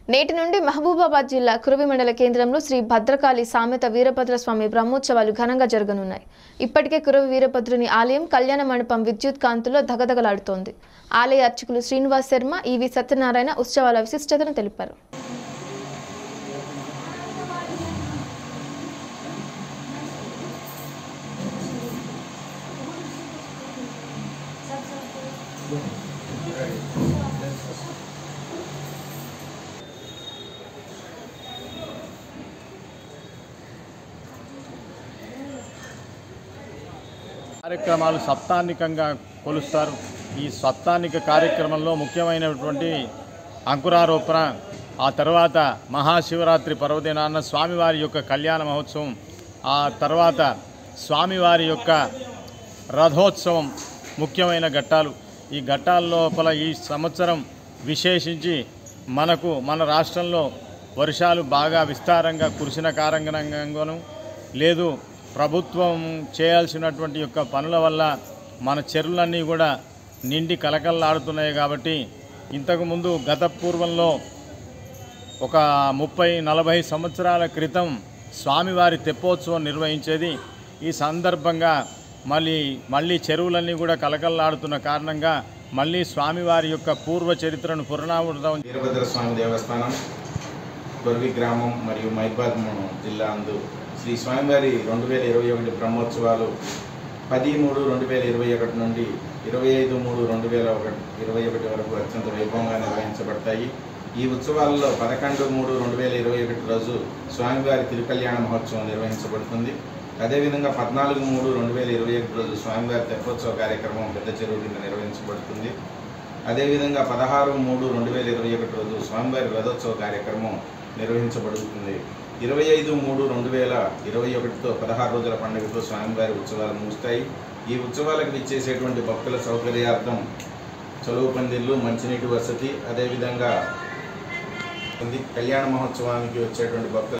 నేటి నుండి మహబూబాబాద్ జిల్లా కురువి మండల కేంద్రంలో శ్రీ భద్రకాళి సామెత వీరభద్ర స్వామి బ్రహ్మోత్సవాలు ఘనంగా జరగనున్నాయి ఇప్పటికే కురవి వీరభద్రుని ఆలయం కళ్యాణ మండపం విద్యుత్ కాంతులో దగదగలాడుతోంది ఆలయ అర్చకులు శ్రీనివాస్ శర్మ ఈవి సత్యనారాయణ ఉత్సవాల విశిష్టతను తెలిపారు కార్యక్రమాలు సప్తాన్నికంగా కొలుస్తారు ఈ సప్తాన్నిక కార్యక్రమంలో ముఖ్యమైనటువంటి అంకురారోపణ ఆ తర్వాత మహాశివరాత్రి పర్వదినాన్న స్వామివారి యొక్క కళ్యాణ మహోత్సవం ఆ తర్వాత స్వామివారి యొక్క రథోత్సవం ముఖ్యమైన ఘట్టాలు ఈ ఘట్టాల లోపల ఈ సంవత్సరం విశేషించి మనకు మన రాష్ట్రంలో వర్షాలు బాగా విస్తారంగా కురిసిన కారణంగాను లేదు ప్రభుత్వం చేయాల్సినటువంటి యొక్క పనుల వల్ల మన చెరువులన్నీ కూడా నిండి కలకల్లాడుతున్నాయి కాబట్టి ఇంతకుముందు గత పూర్వంలో ఒక ముప్పై నలభై సంవత్సరాల క్రితం స్వామివారి తెప్పోత్సవం నిర్వహించేది ఈ సందర్భంగా మళ్ళీ మళ్ళీ చెరువులన్నీ కూడా కలకల్లాడుతున్న కారణంగా మళ్ళీ స్వామివారి యొక్క పూర్వ చరిత్రను పునరావృతం వీరభద్ర స్వామి దేవస్థానం గొర్వి గ్రామం మరియు మైబాద్ జిల్లా అందు శ్రీ స్వామివారి రెండు వేల ఇరవై ఒకటి బ్రహ్మోత్సవాలు పది మూడు రెండు వేల ఇరవై ఒకటి నుండి ఇరవై ఐదు మూడు రెండు వేల ఒకటి ఇరవై ఒకటి వరకు అత్యంత వైభవంగా నిర్వహించబడతాయి ఈ ఉత్సవాలలో పదకొండు మూడు రెండు వేల ఇరవై ఒకటి రోజు స్వామివారి తిరుకల్యాణ మహోత్సవం నిర్వహించబడుతుంది అదేవిధంగా పద్నాలుగు మూడు రెండు వేల ఇరవై ఒకటి రోజు స్వామివారి తెప్పోత్సవ కార్యక్రమం పెద్ద చెరువు కింద నిర్వహించబడుతుంది అదేవిధంగా పదహారు మూడు రెండు వేల ఇరవై ఒకటి రోజు స్వామివారి రథోత్సవ కార్యక్రమం నిర్వహించబడుతుంది ఇరవై ఐదు మూడు రెండు వేల ఇరవై ఒకటితో పదహారు రోజుల పండుగతో స్వామివారి ఉత్సవాలు ముగుస్తాయి ఈ ఉత్సవాలకు విచ్చేసేటువంటి భక్తుల సౌకర్యార్థం చలువు పందిళ్ళు మంచినీటి వసతి అదేవిధంగా ఉంది. కళ్యాణ మహోత్సవానికి వచ్చేటువంటి భక్తుల